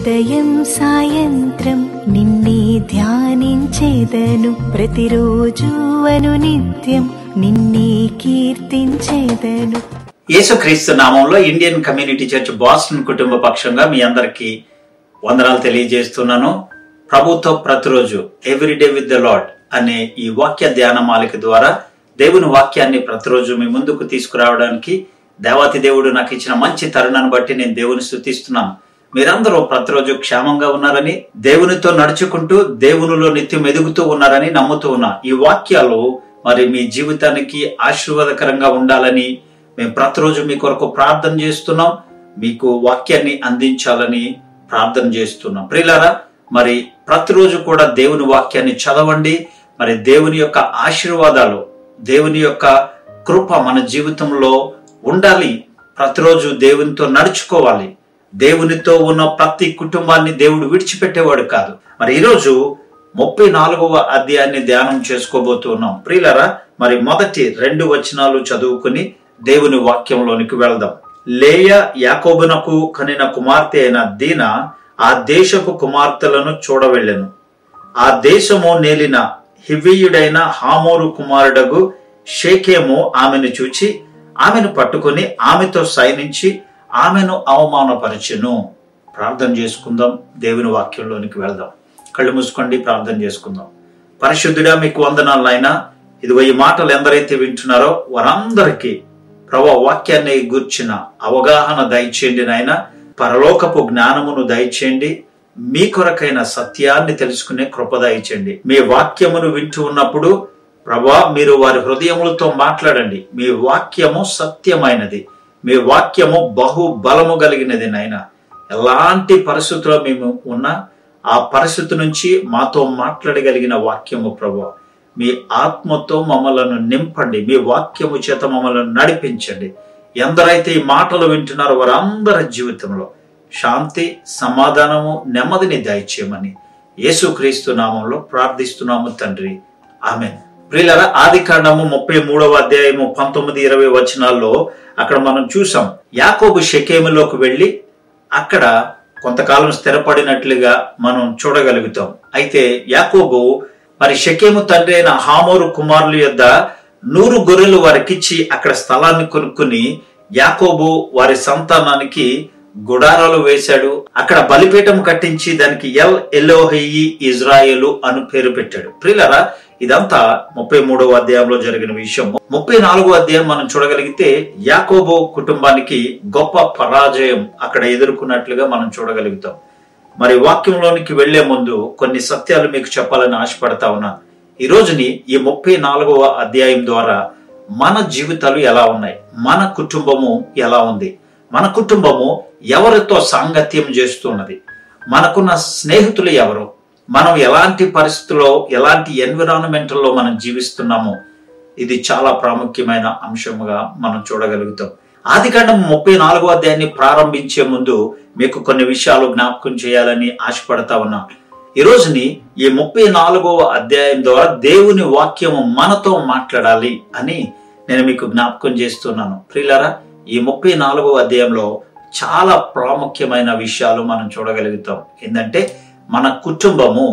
ఉదయం సాయంత్రం నిన్నే ధ్యానించేదను ప్రతిరోజు అను నిత్యం నిన్నే కీర్తించేదను యేసుక్రీస్తు నామంలో ఇండియన్ కమ్యూనిటీ చర్చ్ బాస్టన్ కుటుంబ పక్షంగా మీ అందరికీ వందనాలు తెలియజేస్తున్నాను ప్రభుతో ప్రతిరోజు ఎవ్రీడే విత్ ద లాడ్ అనే ఈ వాక్య ధ్యాన మాలిక ద్వారా దేవుని వాక్యాన్ని ప్రతిరోజు మీ ముందుకు తీసుకురావడానికి దేవాతి దేవుడు నాకు ఇచ్చిన మంచి తరుణాన్ని బట్టి నేను దేవుని స్థుతిస్తున్నాను మీరందరూ ప్రతిరోజు క్షేమంగా ఉన్నారని దేవునితో నడుచుకుంటూ దేవునిలో నిత్యం ఎదుగుతూ ఉన్నారని నమ్ముతూ ఉన్నా ఈ వాక్యాలు మరి మీ జీవితానికి ఆశీర్వాదకరంగా ఉండాలని మేము ప్రతిరోజు మీ కొరకు ప్రార్థన చేస్తున్నాం మీకు వాక్యాన్ని అందించాలని ప్రార్థన చేస్తున్నాం ప్రియులారా మరి ప్రతిరోజు కూడా దేవుని వాక్యాన్ని చదవండి మరి దేవుని యొక్క ఆశీర్వాదాలు దేవుని యొక్క కృప మన జీవితంలో ఉండాలి ప్రతిరోజు దేవునితో నడుచుకోవాలి దేవునితో ఉన్న ప్రతి కుటుంబాన్ని దేవుడు విడిచిపెట్టేవాడు కాదు మరి ఈరోజు ముప్పై నాలుగవ అధ్యాయాన్ని ధ్యానం చేసుకోబోతున్నాం ప్రియులరా మరి మొదటి రెండు వచనాలు చదువుకుని దేవుని వాక్యంలోనికి వెళ్దాం లేయ యాకోబునకు కనిన కుమార్తె అయిన దీన ఆ దేశపు కుమార్తెలను చూడవెళ్ళెను ఆ దేశము నేలిన హివ్వీయుడైన హామోరు కుమారుడగు షేకేము ఆమెను చూచి ఆమెను పట్టుకొని ఆమెతో సైనించి ఆమెను అవమానపరచెను ప్రార్థన చేసుకుందాం దేవుని వాక్యంలోనికి వెళ్దాం కళ్ళు మూసుకోండి ప్రార్థన చేసుకుందాం పరిశుద్ధుడా మీకు వందనాలు అయినా ఇదిగో ఈ మాటలు ఎందరైతే వింటున్నారో వారందరికీ ప్రభా వాక్యాన్ని గూర్చిన అవగాహన దయచేయండి నాయన పరలోకపు జ్ఞానమును దయచేయండి మీ కొరకైన సత్యాన్ని తెలుసుకునే కృప దయచేయండి మీ వాక్యమును వింటూ ఉన్నప్పుడు ప్రభా మీరు వారి హృదయములతో మాట్లాడండి మీ వాక్యము సత్యమైనది మీ వాక్యము బహు బలము కలిగినది నాయన ఎలాంటి పరిస్థితుల్లో మేము ఉన్నా ఆ పరిస్థితి నుంచి మాతో మాట్లాడగలిగిన వాక్యము ప్రభు మీ ఆత్మతో మమ్మలను నింపండి మీ వాక్యము చేత మమ్మల్ని నడిపించండి ఎందరైతే ఈ మాటలు వింటున్నారో వారందరి జీవితంలో శాంతి సమాధానము నెమ్మదిని దయచేయమని యేసుక్రీస్తు నామంలో ప్రార్థిస్తున్నాము తండ్రి ఆమె ప్రియులర ఆది కాండము ముప్పై మూడవ అధ్యాయము పంతొమ్మిది ఇరవై వచనాల్లో అక్కడ మనం చూసాం యాకోబు షకేములోకి వెళ్ళి అక్కడ కొంతకాలం స్థిరపడినట్లుగా మనం చూడగలుగుతాం అయితే యాకోబు మరి షకేము తండ్రి అయిన హామోరు కుమారుల యొద్ద నూరు గొర్రెలు వారికిచ్చి అక్కడ స్థలాన్ని కొనుక్కుని యాకోబు వారి సంతానానికి గుడారాలు వేశాడు అక్కడ బలిపీఠం కట్టించి దానికి ఎల్ ఎలోహయి ఇజ్రాయేలు అను పేరు పెట్టాడు ప్రియులరా ఇదంతా ముప్పై మూడవ అధ్యాయంలో జరిగిన విషయం ముప్పై నాలుగో అధ్యాయం మనం చూడగలిగితే యాకోబో కుటుంబానికి గొప్ప పరాజయం అక్కడ ఎదుర్కొన్నట్లుగా మనం చూడగలుగుతాం మరి వాక్యంలోనికి వెళ్లే ముందు కొన్ని సత్యాలు మీకు చెప్పాలని ఆశపడతా ఉన్నాను ఈ రోజుని ఈ ముప్పై నాలుగవ అధ్యాయం ద్వారా మన జీవితాలు ఎలా ఉన్నాయి మన కుటుంబము ఎలా ఉంది మన కుటుంబము ఎవరితో సాంగత్యం చేస్తున్నది మనకున్న స్నేహితులు ఎవరు మనం ఎలాంటి పరిస్థితుల్లో ఎలాంటి ఎన్విరాన్మెంట్లో మనం జీవిస్తున్నామో ఇది చాలా ప్రాముఖ్యమైన అంశముగా మనం చూడగలుగుతాం ఆదికాండం ముప్పై నాలుగో అధ్యాయాన్ని ప్రారంభించే ముందు మీకు కొన్ని విషయాలు జ్ఞాపకం చేయాలని ఆశపడతా ఉన్నా ఈ రోజుని ఈ ముప్పై నాలుగవ అధ్యాయం ద్వారా దేవుని వాక్యము మనతో మాట్లాడాలి అని నేను మీకు జ్ఞాపకం చేస్తున్నాను ప్రియులరా ఈ ముప్పై నాలుగవ అధ్యాయంలో చాలా ప్రాముఖ్యమైన విషయాలు మనం చూడగలుగుతాం ఏంటంటే మన కుటుంబము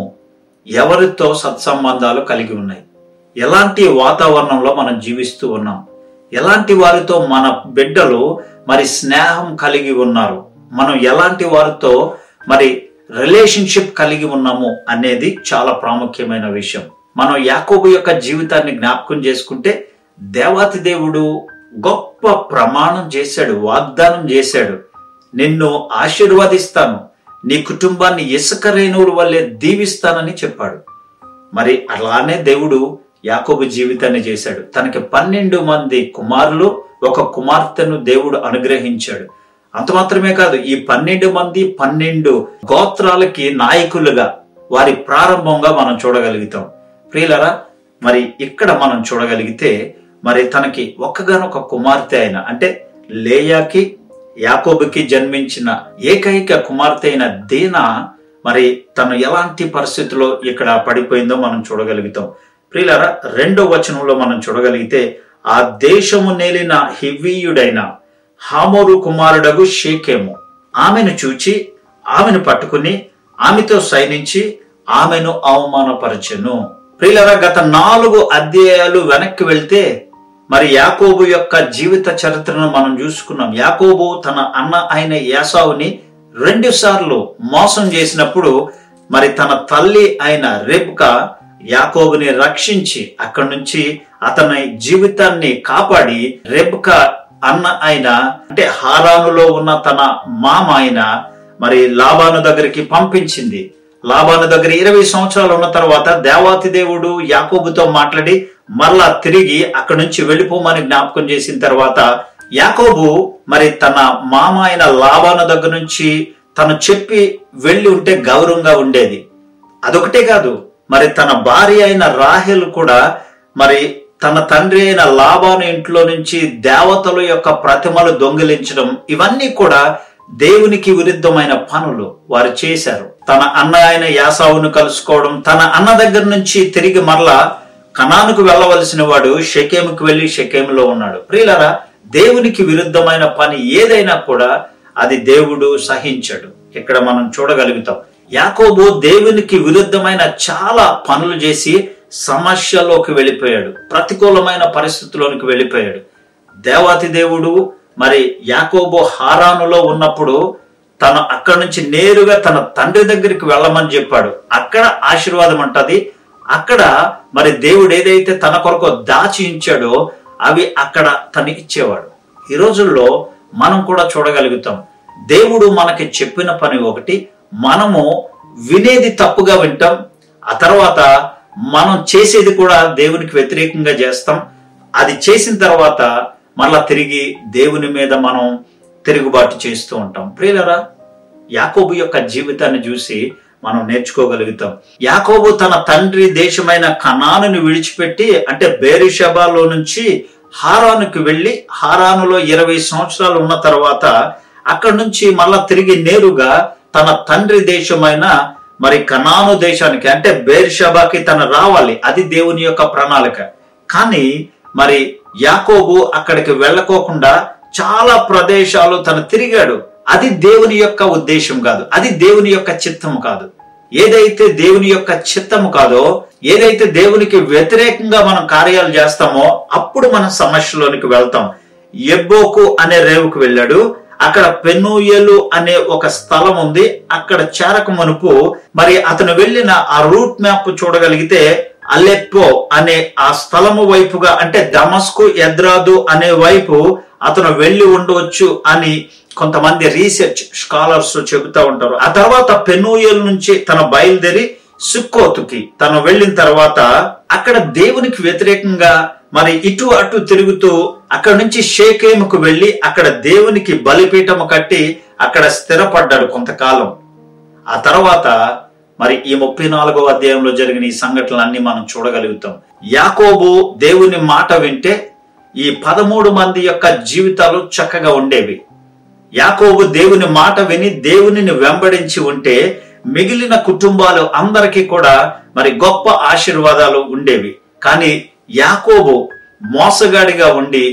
ఎవరితో సత్సంబంధాలు కలిగి ఉన్నాయి ఎలాంటి వాతావరణంలో మనం జీవిస్తూ ఉన్నాం ఎలాంటి వారితో మన బిడ్డలు మరి స్నేహం కలిగి ఉన్నారు మనం ఎలాంటి వారితో మరి రిలేషన్షిప్ కలిగి ఉన్నాము అనేది చాలా ప్రాముఖ్యమైన విషయం మనం యాకోబు యొక్క జీవితాన్ని జ్ఞాపకం చేసుకుంటే దేవాతి దేవుడు గొప్ప ప్రమాణం చేశాడు వాగ్దానం చేశాడు నిన్ను ఆశీర్వదిస్తాను నీ కుటుంబాన్ని ఇసుక రేణువుల వల్లే దీవిస్తానని చెప్పాడు మరి అలానే దేవుడు యాకోబు జీవితాన్ని చేశాడు తనకి పన్నెండు మంది కుమారులు ఒక కుమార్తెను దేవుడు అనుగ్రహించాడు అంత మాత్రమే కాదు ఈ పన్నెండు మంది పన్నెండు గోత్రాలకి నాయకులుగా వారి ప్రారంభంగా మనం చూడగలుగుతాం ప్రియులరా మరి ఇక్కడ మనం చూడగలిగితే మరి తనకి ఒక్కగానొక కుమార్తె అయిన అంటే లేయాకి యాకోబుకి జన్మించిన ఏకైక కుమార్తె అయిన దీనా మరి తను ఎలాంటి పరిస్థితిలో ఇక్కడ పడిపోయిందో మనం చూడగలుగుతాం ప్రియులరా రెండో వచనంలో మనం చూడగలిగితే ఆ దేశము నేలిన హివ్వీయుడైన హామోరు కుమారుడగు షేకేము ఆమెను చూచి ఆమెను పట్టుకుని ఆమెతో సైనించి ఆమెను అవమానపరచెను ప్రియులరా గత నాలుగు అధ్యాయాలు వెనక్కి వెళ్తే మరి యాకోబు యొక్క జీవిత చరిత్రను మనం చూసుకున్నాం యాకోబు తన అన్న అయిన యాసావుని రెండు సార్లు మోసం చేసినప్పుడు మరి తన తల్లి అయిన రెబ్కా యాకోబుని రక్షించి అక్కడి నుంచి అతని జీవితాన్ని కాపాడి రెబ్కా అన్న అయిన అంటే హారానులో ఉన్న తన మామ అయిన మరి లాబాను దగ్గరికి పంపించింది లాబాను దగ్గర ఇరవై సంవత్సరాలు ఉన్న తర్వాత దేవాతి దేవుడు యాకోబుతో మాట్లాడి మరలా తిరిగి అక్కడి నుంచి వెళ్ళిపోమని జ్ఞాపకం చేసిన తర్వాత యాకోబు మరి తన మామ అయిన లాబాను దగ్గర నుంచి తను చెప్పి వెళ్ళి ఉంటే గౌరవంగా ఉండేది అదొకటే కాదు మరి తన భార్య అయిన రాహెల్ కూడా మరి తన తండ్రి అయిన లాబాను ఇంట్లో నుంచి దేవతల యొక్క ప్రతిమలు దొంగిలించడం ఇవన్నీ కూడా దేవునికి విరుద్ధమైన పనులు వారు చేశారు తన అన్న అయిన యాసావును కలుసుకోవడం తన అన్న దగ్గర నుంచి తిరిగి మరలా కనానుకు వెళ్ళవలసిన వాడు షకేముకు వెళ్లి షకేములో ఉన్నాడు ప్రియులరా దేవునికి విరుద్ధమైన పని ఏదైనా కూడా అది దేవుడు సహించడు ఇక్కడ మనం చూడగలుగుతాం యాకోబు దేవునికి విరుద్ధమైన చాలా పనులు చేసి సమస్యలోకి వెళ్ళిపోయాడు ప్రతికూలమైన పరిస్థితుల్లోనికి వెళ్ళిపోయాడు దేవాతి దేవుడు మరి యాకోబు హారానులో ఉన్నప్పుడు తను అక్కడి నుంచి నేరుగా తన తండ్రి దగ్గరికి వెళ్ళమని చెప్పాడు అక్కడ ఆశీర్వాదం అంటది అక్కడ మరి దేవుడు ఏదైతే తన కొరకు దాచి ఉంచాడో అవి అక్కడ తనకి ఇచ్చేవాడు ఈ రోజుల్లో మనం కూడా చూడగలుగుతాం దేవుడు మనకి చెప్పిన పని ఒకటి మనము వినేది తప్పుగా వింటాం ఆ తర్వాత మనం చేసేది కూడా దేవునికి వ్యతిరేకంగా చేస్తాం అది చేసిన తర్వాత మళ్ళా తిరిగి దేవుని మీద మనం తిరుగుబాటు చేస్తూ ఉంటాం ప్రియులరా యాకోబు యొక్క జీవితాన్ని చూసి మనం నేర్చుకోగలుగుతాం యాకోబు తన తండ్రి దేశమైన కనానుని విడిచిపెట్టి అంటే బేరిషబాలో నుంచి హారానుకి వెళ్లి హారానులో ఇరవై సంవత్సరాలు ఉన్న తర్వాత అక్కడి నుంచి మళ్ళా తిరిగి నేరుగా తన తండ్రి దేశమైన మరి కనాను దేశానికి అంటే బేర్షబాకి తన రావాలి అది దేవుని యొక్క ప్రణాళిక కానీ మరి యాకోబు అక్కడికి వెళ్ళకోకుండా చాలా ప్రదేశాలు తను తిరిగాడు అది దేవుని యొక్క ఉద్దేశం కాదు అది దేవుని యొక్క చిత్తం కాదు ఏదైతే దేవుని యొక్క చిత్తము కాదో ఏదైతే దేవునికి వ్యతిరేకంగా మనం కార్యాలు చేస్తామో అప్పుడు మనం సమస్యలోనికి వెళ్తాం ఎబ్బోకు అనే రేవుకు వెళ్ళాడు అక్కడ పెన్నూయలు అనే ఒక స్థలం ఉంది అక్కడ చేరక మునుపు మరి అతను వెళ్ళిన ఆ రూట్ మ్యాప్ చూడగలిగితే అలెప్పో అనే ఆ స్థలము వైపుగా అంటే దమస్కు ఎద్రాదు అనే వైపు అతను వెళ్ళి ఉండవచ్చు అని కొంతమంది రీసెర్చ్ స్కాలర్స్ చెబుతా ఉంటారు ఆ తర్వాత పెనూయల్ నుంచి తన బయలుదేరి సుక్కోతుకి తను వెళ్ళిన తర్వాత అక్కడ దేవునికి వ్యతిరేకంగా మరి ఇటు అటు తిరుగుతూ అక్కడ నుంచి షేకేముకు వెళ్లి అక్కడ దేవునికి బలిపీఠము కట్టి అక్కడ స్థిరపడ్డాడు కొంతకాలం ఆ తర్వాత మరి ఈ ముప్పై నాలుగో అధ్యాయంలో జరిగిన ఈ సంఘటనలన్నీ మనం చూడగలుగుతాం యాకోబు దేవుని మాట వింటే ఈ పదమూడు మంది యొక్క జీవితాలు చక్కగా ఉండేవి యాకోబు దేవుని మాట విని దేవునిని వెంబడించి ఉంటే మిగిలిన కుటుంబాలు అందరికీ కూడా మరి గొప్ప ఆశీర్వాదాలు ఉండేవి కానీ యాకోబు మోసగాడిగా ఉండి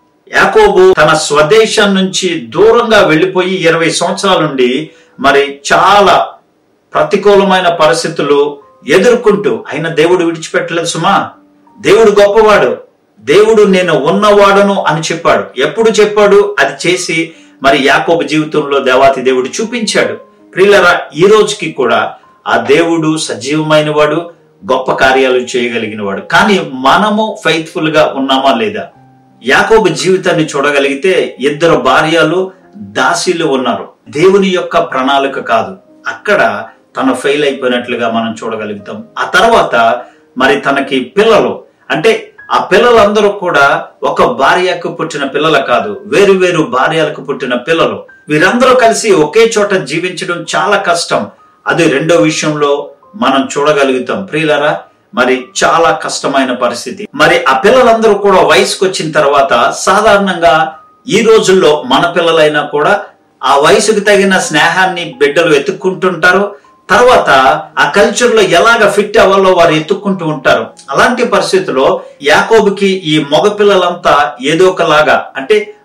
యాకోబు తన స్వదేశం నుంచి దూరంగా వెళ్ళిపోయి ఇరవై సంవత్సరాల నుండి మరి చాలా ప్రతికూలమైన పరిస్థితులు ఎదుర్కొంటూ అయిన దేవుడు విడిచిపెట్టలేదు సుమా దేవుడు గొప్పవాడు దేవుడు నేను ఉన్నవాడను అని చెప్పాడు ఎప్పుడు చెప్పాడు అది చేసి మరి యాకోబు జీవితంలో దేవాతి దేవుడు చూపించాడు ప్రియులరా ఈ రోజుకి కూడా ఆ దేవుడు సజీవమైన వాడు గొప్ప కార్యాలు చేయగలిగిన వాడు కానీ మనము ఫెయిత్ఫుల్ గా ఉన్నామా లేదా యాకోబు జీవితాన్ని చూడగలిగితే ఇద్దరు భార్యలు దాసీలు ఉన్నారు దేవుని యొక్క ప్రణాళిక కాదు అక్కడ తను ఫెయిల్ అయిపోయినట్లుగా మనం చూడగలుగుతాం ఆ తర్వాత మరి తనకి పిల్లలు అంటే ఆ పిల్లలందరూ కూడా ఒక భార్యకు పుట్టిన పిల్లల కాదు వేరు వేరు భార్యలకు పుట్టిన పిల్లలు వీరందరూ కలిసి ఒకే చోట జీవించడం చాలా కష్టం అది రెండో విషయంలో మనం చూడగలుగుతాం ప్రియులరా మరి చాలా కష్టమైన పరిస్థితి మరి ఆ పిల్లలందరూ కూడా వయసుకు వచ్చిన తర్వాత సాధారణంగా ఈ రోజుల్లో మన పిల్లలైనా కూడా ఆ వయసుకు తగిన స్నేహాన్ని బిడ్డలు వెతుక్కుంటుంటారు తర్వాత ఆ కల్చర్ లో ఎలాగ ఫిట్ అవ్వాలో వారు ఎత్తుక్కుంటూ ఉంటారు అలాంటి పరిస్థితుల్లో యాకోబుకి ఈ మగ పిల్లలంతా ఏదో ఒకలాగా అంటే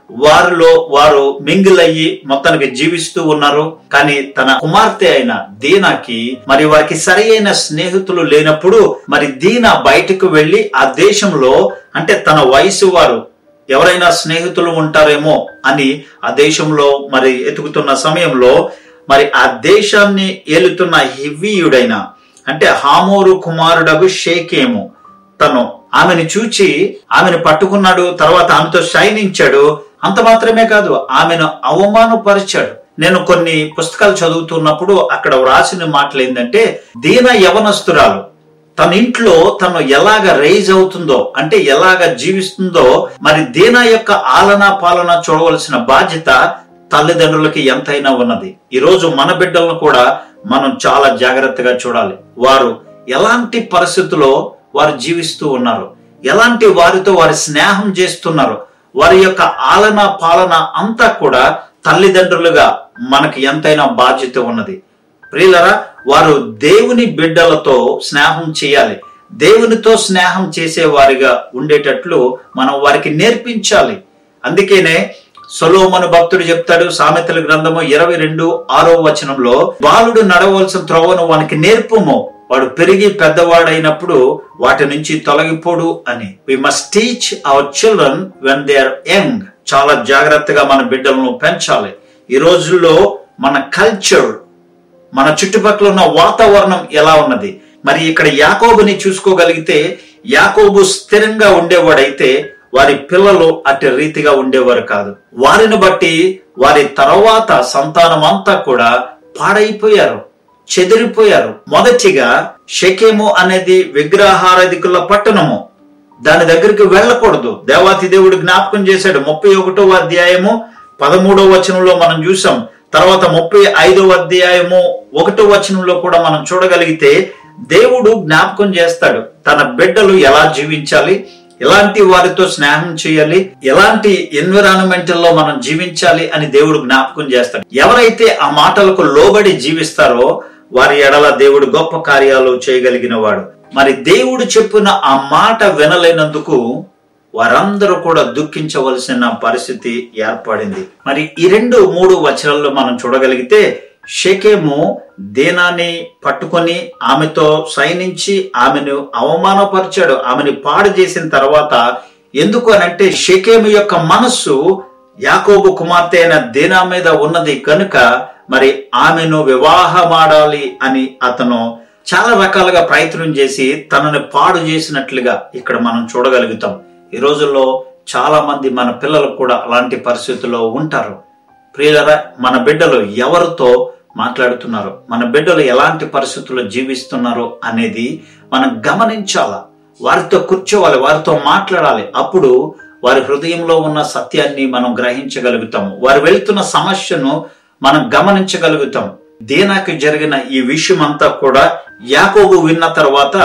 వారిలో వారు మింగిల్ అయ్యి మొత్తానికి జీవిస్తూ ఉన్నారు కానీ తన కుమార్తె అయిన దీనాకి మరి వారికి సరైన స్నేహితులు లేనప్పుడు మరి దీన బయటకు వెళ్లి ఆ దేశంలో అంటే తన వయసు వారు ఎవరైనా స్నేహితులు ఉంటారేమో అని ఆ దేశంలో మరి ఎతుకుతున్న సమయంలో మరి ఆ దేశాన్ని ఏలుతున్న హివ్వీయుడైన అంటే హామోరు కుమారుడగు షేకేము తను ఆమెను చూచి ఆమెను పట్టుకున్నాడు తర్వాత ఆమెతో శయనించాడు అంత మాత్రమే కాదు ఆమెను అవమానపరిచాడు నేను కొన్ని పుస్తకాలు చదువుతున్నప్పుడు అక్కడ వ్రాసిన మాటలు ఏంటంటే దీన యవనస్తురాలు తన ఇంట్లో తను ఎలాగ రైజ్ అవుతుందో అంటే ఎలాగ జీవిస్తుందో మరి దీన యొక్క ఆలన పాలన చూడవలసిన బాధ్యత తల్లిదండ్రులకి ఎంతైనా ఉన్నది ఈ రోజు మన బిడ్డలను కూడా మనం చాలా జాగ్రత్తగా చూడాలి వారు ఎలాంటి పరిస్థితుల్లో వారు జీవిస్తూ ఉన్నారు ఎలాంటి వారితో వారి స్నేహం చేస్తున్నారు వారి యొక్క ఆలన పాలన అంతా కూడా తల్లిదండ్రులుగా మనకి ఎంతైనా బాధ్యత ఉన్నది ప్రియులరా వారు దేవుని బిడ్డలతో స్నేహం చేయాలి దేవునితో స్నేహం చేసే వారిగా ఉండేటట్లు మనం వారికి నేర్పించాలి అందుకేనే సొలోమను భక్తుడు చెప్తాడు సామెతల గ్రంథము ఇరవై రెండు ఆరో వచనంలో బాలుడు నడవలసిన త్రోవను వానికి నేర్పుము వాడు పెరిగి పెద్దవాడైనప్పుడు వాటి నుంచి తొలగిపోడు అని we must teach our children when they are young చాలా జాగ్రత్తగా మన బిడ్డలను పెంచాలి ఈ రోజుల్లో మన కల్చర్ మన చుట్టుపక్కల ఉన్న వాతావరణం ఎలా ఉన్నది మరి ఇక్కడ యాకోబుని చూసుకోగలిగితే యాకోబు స్థిరంగా ఉండేవాడైతే వారి పిల్లలు అట్టి రీతిగా ఉండేవారు కాదు వారిని బట్టి వారి తర్వాత సంతానం అంతా కూడా పాడైపోయారు చెదిరిపోయారు మొదటిగా షకేము అనేది విగ్రహారాధికుల పట్టణము దాని దగ్గరికి వెళ్ళకూడదు దేవాతి దేవుడు జ్ఞాపకం చేశాడు ముప్పై ఒకటో అధ్యాయము పదమూడో వచనంలో మనం చూసాం తర్వాత ముప్పై ఐదవ అధ్యాయము ఒకటో వచనంలో కూడా మనం చూడగలిగితే దేవుడు జ్ఞాపకం చేస్తాడు తన బిడ్డలు ఎలా జీవించాలి ఎలాంటి వారితో స్నేహం చేయాలి ఎలాంటి ఎన్విరాన్మెంట్ లో మనం జీవించాలి అని దేవుడు జ్ఞాపకం చేస్తాడు ఎవరైతే ఆ మాటలకు లోబడి జీవిస్తారో వారి ఎడల దేవుడు గొప్ప కార్యాలు చేయగలిగిన వాడు మరి దేవుడు చెప్పిన ఆ మాట వినలేనందుకు వారందరూ కూడా దుఃఖించవలసిన పరిస్థితి ఏర్పడింది మరి ఈ రెండు మూడు వచనాల్లో మనం చూడగలిగితే షేకేము దేనాన్ని పట్టుకొని ఆమెతో సైనించి ఆమెను అవమానపరిచాడు ఆమెను పాడు చేసిన తర్వాత ఎందుకు అనంటే షేకేము యొక్క మనస్సు యాకోబు కుమార్తె అయిన దేనా మీద ఉన్నది కనుక మరి ఆమెను వివాహమాడాలి అని అతను చాలా రకాలుగా ప్రయత్నం చేసి తనని పాడు చేసినట్లుగా ఇక్కడ మనం చూడగలుగుతాం ఈ రోజుల్లో చాలా మంది మన పిల్లలు కూడా అలాంటి పరిస్థితుల్లో ఉంటారు ప్రియులరా మన బిడ్డలు ఎవరితో మాట్లాడుతున్నారు మన బిడ్డలు ఎలాంటి పరిస్థితుల్లో జీవిస్తున్నారు అనేది మనం గమనించాలా వారితో కూర్చోవాలి వారితో మాట్లాడాలి అప్పుడు వారి హృదయంలో ఉన్న సత్యాన్ని మనం గ్రహించగలుగుతాము వారు వెళ్తున్న సమస్యను మనం గమనించగలుగుతాం దీనాకి జరిగిన ఈ విషయం అంతా కూడా యాకోబు విన్న తర్వాత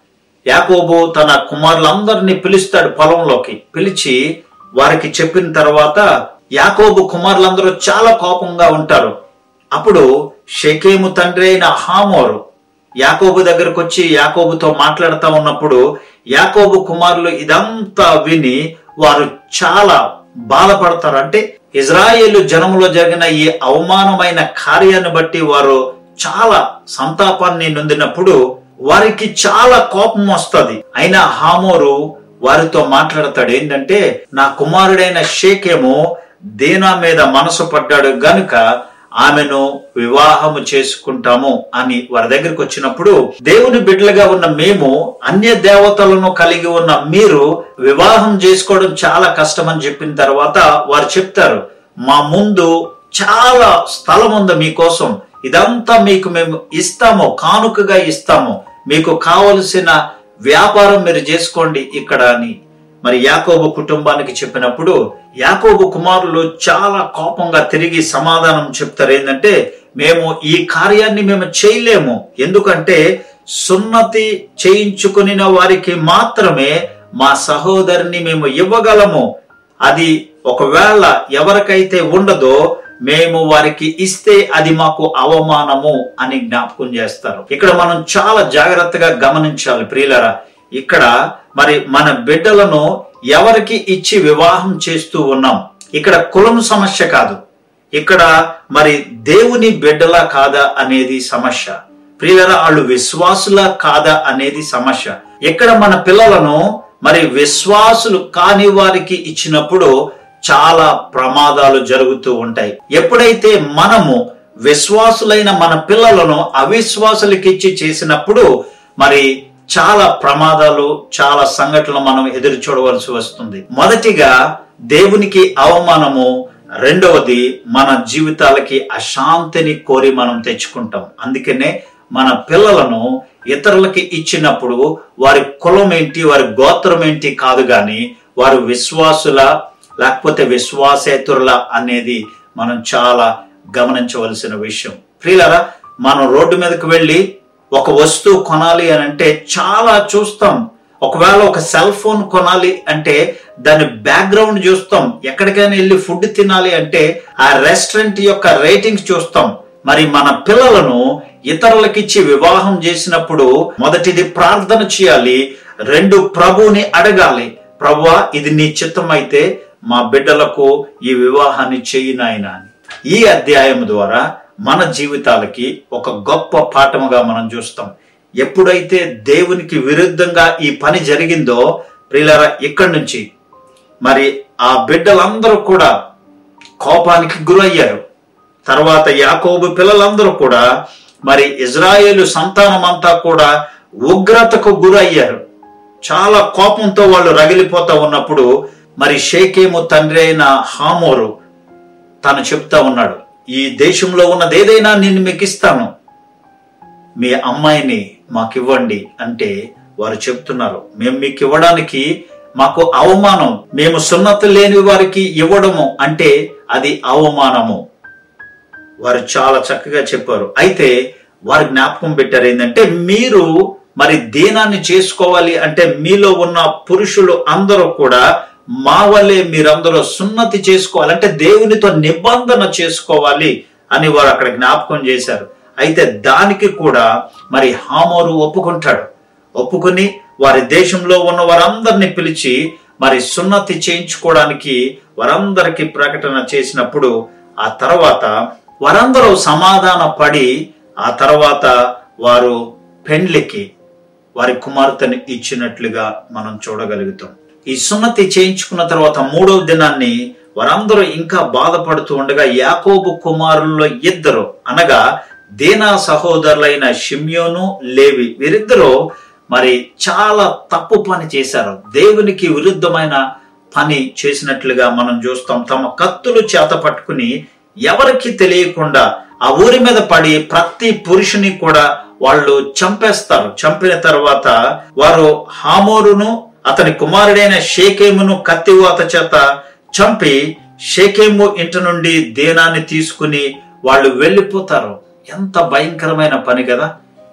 యాకోబు తన కుమారులందరినీ పిలుస్తాడు పొలంలోకి పిలిచి వారికి చెప్పిన తర్వాత యాకోబు కుమారులందరూ చాలా కోపంగా ఉంటారు అప్పుడు షెకేము తండ్రి అయిన హామోరు యాకోబు దగ్గరకు వచ్చి యాకోబుతో మాట్లాడుతూ ఉన్నప్పుడు యాకోబు కుమారులు ఇదంతా విని వారు చాలా బాధపడతారు అంటే ఇజ్రాయేలు జనములో జరిగిన ఈ అవమానమైన కార్యాన్ని బట్టి వారు చాలా సంతాపాన్ని నొందినప్పుడు వారికి చాలా కోపం వస్తుంది అయినా హామోరు వారితో మాట్లాడతాడు ఏంటంటే నా కుమారుడైన షేకేమో దీనా మీద మనసు పడ్డాడు గనుక ఆమెను వివాహము చేసుకుంటాము అని వారి దగ్గరికి వచ్చినప్పుడు దేవుని బిడ్డలుగా ఉన్న మేము అన్య దేవతలను కలిగి ఉన్న మీరు వివాహం చేసుకోవడం చాలా కష్టం అని చెప్పిన తర్వాత వారు చెప్తారు మా ముందు చాలా స్థలం ఉంది మీకోసం ఇదంతా మీకు మేము ఇస్తాము కానుకగా ఇస్తాము మీకు కావలసిన వ్యాపారం మీరు చేసుకోండి ఇక్కడ అని మరి యాకోబు కుటుంబానికి చెప్పినప్పుడు యాకోబు కుమారులు చాలా కోపంగా తిరిగి సమాధానం చెప్తారు ఏంటంటే మేము ఈ కార్యాన్ని మేము చేయలేము ఎందుకంటే సున్నతి చేయించుకుని వారికి మాత్రమే మా సహోదరిని మేము ఇవ్వగలము అది ఒకవేళ ఎవరికైతే ఉండదో మేము వారికి ఇస్తే అది మాకు అవమానము అని జ్ఞాపకం చేస్తారు ఇక్కడ మనం చాలా జాగ్రత్తగా గమనించాలి ప్రియులరా ఇక్కడ మరి మన బిడ్డలను ఎవరికి ఇచ్చి వివాహం చేస్తూ ఉన్నాం ఇక్కడ కులం సమస్య కాదు ఇక్కడ మరి దేవుని బిడ్డలా కాదా అనేది సమస్య ప్రియులరా వాళ్ళు విశ్వాసులా కాదా అనేది సమస్య ఇక్కడ మన పిల్లలను మరి విశ్వాసులు కాని వారికి ఇచ్చినప్పుడు చాలా ప్రమాదాలు జరుగుతూ ఉంటాయి ఎప్పుడైతే మనము విశ్వాసులైన మన పిల్లలను అవిశ్వాసులకి ఇచ్చి చేసినప్పుడు మరి చాలా ప్రమాదాలు చాలా సంఘటనలు మనం ఎదురు చూడవలసి వస్తుంది మొదటిగా దేవునికి అవమానము రెండవది మన జీవితాలకి అశాంతిని కోరి మనం తెచ్చుకుంటాం అందుకనే మన పిల్లలను ఇతరులకి ఇచ్చినప్పుడు వారి కులం ఏంటి వారి గోత్రం ఏంటి కాదు గాని వారు విశ్వాసుల లేకపోతే విశ్వాసేతురుల అనేది మనం చాలా గమనించవలసిన విషయం ప్రియులరా మనం రోడ్డు మీదకి వెళ్ళి ఒక వస్తువు కొనాలి అని అంటే చాలా చూస్తాం ఒకవేళ ఒక సెల్ ఫోన్ కొనాలి అంటే దాని బ్యాక్గ్రౌండ్ చూస్తాం ఎక్కడికైనా వెళ్ళి ఫుడ్ తినాలి అంటే ఆ రెస్టారెంట్ యొక్క రేటింగ్స్ చూస్తాం మరి మన పిల్లలను ఇతరులకిచ్చి వివాహం చేసినప్పుడు మొదటిది ప్రార్థన చేయాలి రెండు ప్రభువుని అడగాలి ప్రభువా ఇది నీ చిత్తం అయితే మా బిడ్డలకు ఈ వివాహాన్ని చేయి నాయనా అని ఈ అధ్యాయం ద్వారా మన జీవితాలకి ఒక గొప్ప పాఠముగా మనం చూస్తాం ఎప్పుడైతే దేవునికి విరుద్ధంగా ఈ పని జరిగిందో ప్రియులరా ఇక్కడి నుంచి మరి ఆ బిడ్డలందరూ కూడా కోపానికి గురయ్యారు తర్వాత యాకోబు పిల్లలందరూ కూడా మరి ఇజ్రాయేలు సంతానం అంతా కూడా ఉగ్రతకు గురయ్యారు చాలా కోపంతో వాళ్ళు రగిలిపోతా ఉన్నప్పుడు మరి షేకేము తండ్రి అయిన హామోరు తను చెప్తా ఉన్నాడు ఈ దేశంలో ఉన్నది ఏదైనా నేను మీకు ఇస్తాను మీ అమ్మాయిని మాకు ఇవ్వండి అంటే వారు చెప్తున్నారు మేము మీకు ఇవ్వడానికి మాకు అవమానం మేము సున్నత లేని వారికి ఇవ్వడము అంటే అది అవమానము వారు చాలా చక్కగా చెప్పారు అయితే వారు జ్ఞాపకం పెట్టారు ఏంటంటే మీరు మరి దీనాన్ని చేసుకోవాలి అంటే మీలో ఉన్న పురుషులు అందరూ కూడా మా వల్లే మీరందరూ సున్నతి చేసుకోవాలి అంటే దేవునితో నిబంధన చేసుకోవాలి అని వారు అక్కడ జ్ఞాపకం చేశారు అయితే దానికి కూడా మరి హామోరు ఒప్పుకుంటాడు ఒప్పుకుని వారి దేశంలో ఉన్న వారందరిని పిలిచి మరి సున్నతి చేయించుకోవడానికి వారందరికీ ప్రకటన చేసినప్పుడు ఆ తర్వాత వారందరూ సమాధాన పడి ఆ తర్వాత వారు పెండ్లికి వారి కుమార్తెని ఇచ్చినట్లుగా మనం చూడగలుగుతాం ఈ సున్నతి చేయించుకున్న తర్వాత మూడవ దినాన్ని వారందరూ ఇంకా బాధపడుతూ ఉండగా యాకోబు కుమారుల్లో ఇద్దరు అనగా దీనా సహోదరులైన షిమ్యోను లేవి వీరిద్దరూ మరి చాలా తప్పు పని చేశారు దేవునికి విరుద్ధమైన పని చేసినట్లుగా మనం చూస్తాం తమ కత్తులు చేత పట్టుకుని ఎవరికి తెలియకుండా ఆ ఊరి మీద పడి ప్రతి పురుషుని కూడా వాళ్ళు చంపేస్తారు చంపిన తర్వాత వారు హామోరును అతని కుమారుడైన షేకేమును కత్తివాత చేత చంపి షేకేము ఇంటి నుండి దేనాన్ని తీసుకుని వాళ్ళు వెళ్ళిపోతారు ఎంత భయంకరమైన పని కదా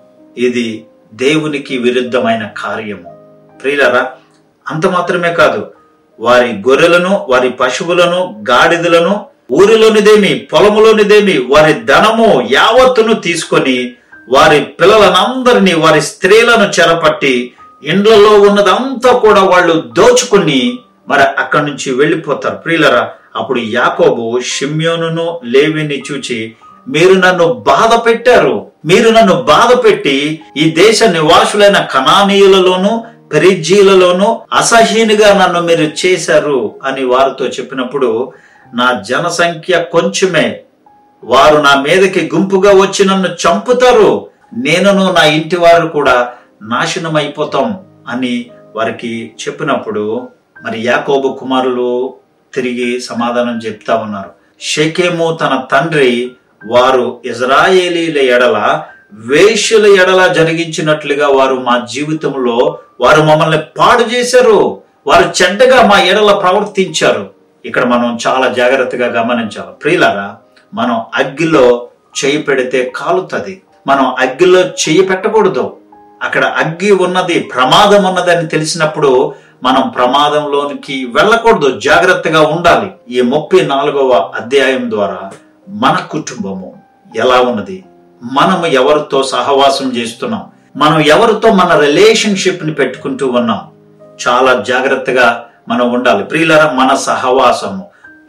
ఇది దేవునికి విరుద్ధమైన కార్యము ప్రియులరా అంత మాత్రమే కాదు వారి గొర్రెలను వారి పశువులను గాడిదలను ఊరిలోనిదేమి పొలములోనిదేమి వారి ధనము యావత్తును తీసుకొని వారి పిల్లలనందరినీ వారి స్త్రీలను చెరపట్టి ఇండ్లలో ఉన్నదంతా కూడా వాళ్ళు దోచుకుని మరి అక్కడి నుంచి వెళ్ళిపోతారు ప్రియులరా అప్పుడు యాకోబు షిమ్యోనును లేవిని చూచి మీరు నన్ను బాధ పెట్టారు మీరు నన్ను బాధ పెట్టి ఈ దేశ నివాసులైన కణానీయులలోను పెరిజీలలోను అసహీనుగా నన్ను మీరు చేశారు అని వారితో చెప్పినప్పుడు నా జనసంఖ్య కొంచెమే వారు నా మీదకి గుంపుగా వచ్చి నన్ను చంపుతారు నేనును నా ఇంటి వారు కూడా నాశనం అయిపోతాం అని వారికి చెప్పినప్పుడు మరి యాకోబు కుమారులు తిరిగి సమాధానం చెప్తా ఉన్నారు షెకేము తన తండ్రి వారు ఇజ్రాయేలీల ఎడల వేష్యుల ఎడల జరిగించినట్లుగా వారు మా జీవితంలో వారు మమ్మల్ని పాడు చేశారు వారు చెడ్డగా మా ఎడల ప్రవర్తించారు ఇక్కడ మనం చాలా జాగ్రత్తగా గమనించాలి ప్రియులారా మనం అగ్గిలో చేయి పెడితే కాలుతుంది మనం అగ్గిలో చేయి పెట్టకూడదు అక్కడ అగ్గి ఉన్నది ప్రమాదం ఉన్నదని తెలిసినప్పుడు మనం ప్రమాదంలోనికి వెళ్ళకూడదు జాగ్రత్తగా ఉండాలి ఈ ముప్పై నాలుగవ అధ్యాయం ద్వారా మన కుటుంబము ఎలా ఉన్నది మనము ఎవరితో సహవాసం చేస్తున్నాం మనం ఎవరితో మన రిలేషన్షిప్ ని పెట్టుకుంటూ ఉన్నాం చాలా జాగ్రత్తగా మనం ఉండాలి ప్రియులరా మన సహవాసము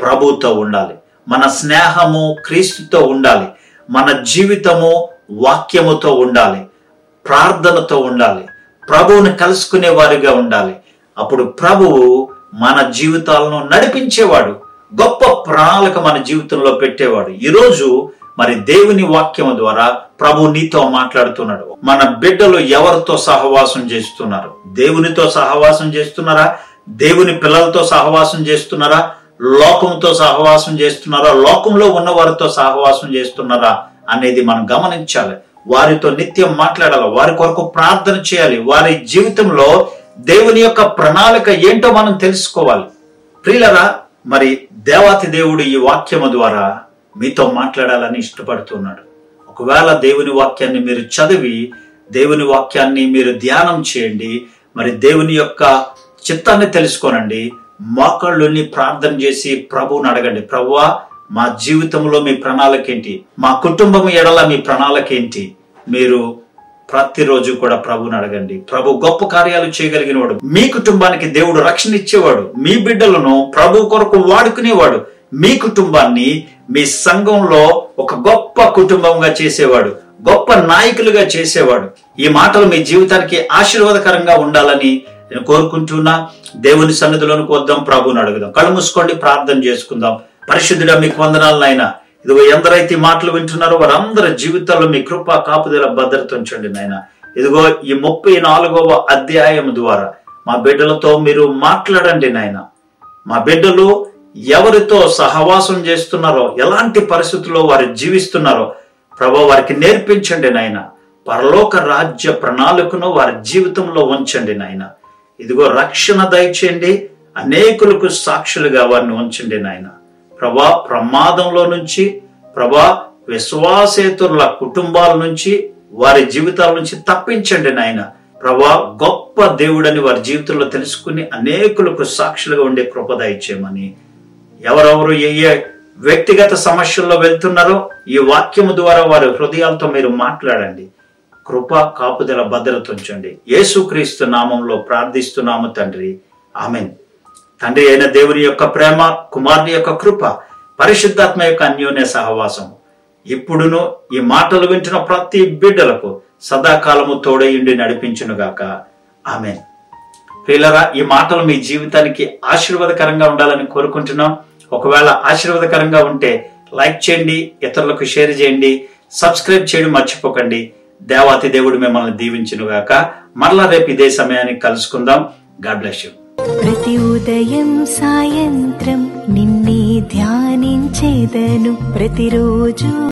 ప్రభుతో ఉండాలి మన స్నేహము క్రీస్తుతో ఉండాలి మన జీవితము వాక్యముతో ఉండాలి ప్రార్థనతో ఉండాలి ప్రభువుని కలుసుకునే వారిగా ఉండాలి అప్పుడు ప్రభువు మన జీవితాలను నడిపించేవాడు గొప్ప ప్రణాళిక మన జీవితంలో పెట్టేవాడు ఈరోజు మరి దేవుని వాక్యం ద్వారా ప్రభు నీతో మాట్లాడుతున్నాడు మన బిడ్డలు ఎవరితో సహవాసం చేస్తున్నారు దేవునితో సహవాసం చేస్తున్నారా దేవుని పిల్లలతో సహవాసం చేస్తున్నారా లోకంతో సహవాసం చేస్తున్నారా లోకంలో ఉన్న వారితో సహవాసం చేస్తున్నారా అనేది మనం గమనించాలి వారితో నిత్యం మాట్లాడాలి వారి కొరకు ప్రార్థన చేయాలి వారి జీవితంలో దేవుని యొక్క ప్రణాళిక ఏంటో మనం తెలుసుకోవాలి ప్రియులరా మరి దేవాతి దేవుడు ఈ వాక్యము ద్వారా మీతో మాట్లాడాలని ఇష్టపడుతున్నాడు ఒకవేళ దేవుని వాక్యాన్ని మీరు చదివి దేవుని వాక్యాన్ని మీరు ధ్యానం చేయండి మరి దేవుని యొక్క చిత్తాన్ని తెలుసుకోనండి మోకాళ్ళుని ప్రార్థన చేసి ప్రభువుని అడగండి ప్రభువా మా జీవితంలో మీ ప్రణాళిక ఏంటి మా కుటుంబం ఎడల మీ ప్రణాళిక ఏంటి మీరు ప్రతిరోజు కూడా ప్రభుని అడగండి ప్రభు గొప్ప కార్యాలు చేయగలిగిన వాడు మీ కుటుంబానికి దేవుడు రక్షణ ఇచ్చేవాడు మీ బిడ్డలను ప్రభు కొరకు వాడుకునేవాడు మీ కుటుంబాన్ని మీ సంఘంలో ఒక గొప్ప కుటుంబంగా చేసేవాడు గొప్ప నాయకులుగా చేసేవాడు ఈ మాటలు మీ జీవితానికి ఆశీర్వాదకరంగా ఉండాలని నేను కోరుకుంటున్నా దేవుని సన్నిధిలోనికి వద్దాం ప్రభుని అడుగుదాం కళ్ళు మూసుకోండి ప్రార్థన చేసుకుందాం పరిశుద్ధుడా మీకు వందనాలు నాయన ఇదిగో ఎందరైతే ఈ మాటలు వింటున్నారో వారందరి జీవితాల్లో మీ కృప కాపుదల భద్రత ఉంచండి నాయన ఇదిగో ఈ ముప్పై నాలుగవ అధ్యాయం ద్వారా మా బిడ్డలతో మీరు మాట్లాడండి నాయన మా బిడ్డలు ఎవరితో సహవాసం చేస్తున్నారో ఎలాంటి పరిస్థితుల్లో వారు జీవిస్తున్నారో ప్రభు వారికి నేర్పించండి నాయన పరలోక రాజ్య ప్రణాళికను వారి జీవితంలో ఉంచండి నాయన ఇదిగో రక్షణ దయచేయండి అనేకులకు సాక్షులుగా వారిని ఉంచండి నాయన ప్రభా ప్రమాదంలో నుంచి ప్రభా విశ్వాసేతుల కుటుంబాల నుంచి వారి జీవితాల నుంచి తప్పించండి నాయన ప్రభా గొప్ప దేవుడని వారి జీవితంలో తెలుసుకుని అనేకులకు సాక్షులుగా ఉండే కృప దయచేయమని ఎవరెవరు ఏ ఏ వ్యక్తిగత సమస్యల్లో వెళ్తున్నారో ఈ వాక్యము ద్వారా వారి హృదయాలతో మీరు మాట్లాడండి కృప కాపుదల భద్రత ఉంచండి యేసుక్రీస్తు నామంలో ప్రార్థిస్తున్నాము తండ్రి ఆమెన్ తండ్రి అయిన దేవుని యొక్క ప్రేమ కుమారుని యొక్క కృప పరిశుద్ధాత్మ యొక్క అన్యోన్య సహవాసం ఇప్పుడును ఈ మాటలు వింటున్న ప్రతి బిడ్డలకు సదాకాలము తోడయుండి నడిపించునుగాక ఆమెన్ ప్రియులరా ఈ మాటలు మీ జీవితానికి ఆశీర్వాదకరంగా ఉండాలని కోరుకుంటున్నాం ఒకవేళ ఆశీర్వాదకరంగా ఉంటే లైక్ చేయండి ఇతరులకు షేర్ చేయండి సబ్స్క్రైబ్ చేయడం మర్చిపోకండి దేవాతి దేవుడు మిమ్మల్ని దీవించునుగాక మరలా రేపు ఇదే సమయానికి కలుసుకుందాం గాడ్ బ్లెస్ యూ ప్రతి ఉదయం సాయంత్రం నిన్నే ధ్యానించేదను ప్రతిరోజు